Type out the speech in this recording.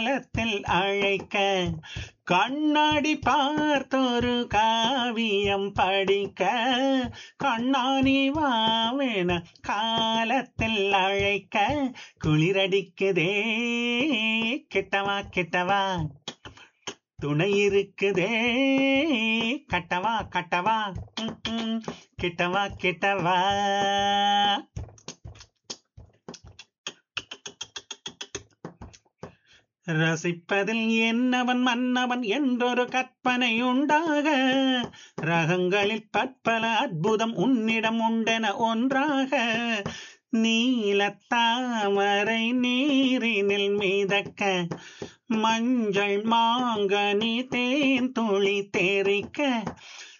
காலத்தில் அழைக்க கண்ணாடி பார்த்தொரு காவியம் படிக்க கண்ணாணி வாவேன காலத்தில் அழைக்க குளிரடிக்குதே கிட்டவா கிட்டவா துணை இருக்குதே கட்டவா கட்டவா ம், ம், கிட்டவா கிட்டவா ரசிப்பதில் என்னவன் மன்னவன் என்றொரு கற்பனை உண்டாக ரகங்களில் பற்பல அற்புதம் உன்னிடம் உண்டென ஒன்றாக நீலத்தாமரை நீரினில் மிதக்க மஞ்சள் மாங்கனி தேன் துளி தேரிக்க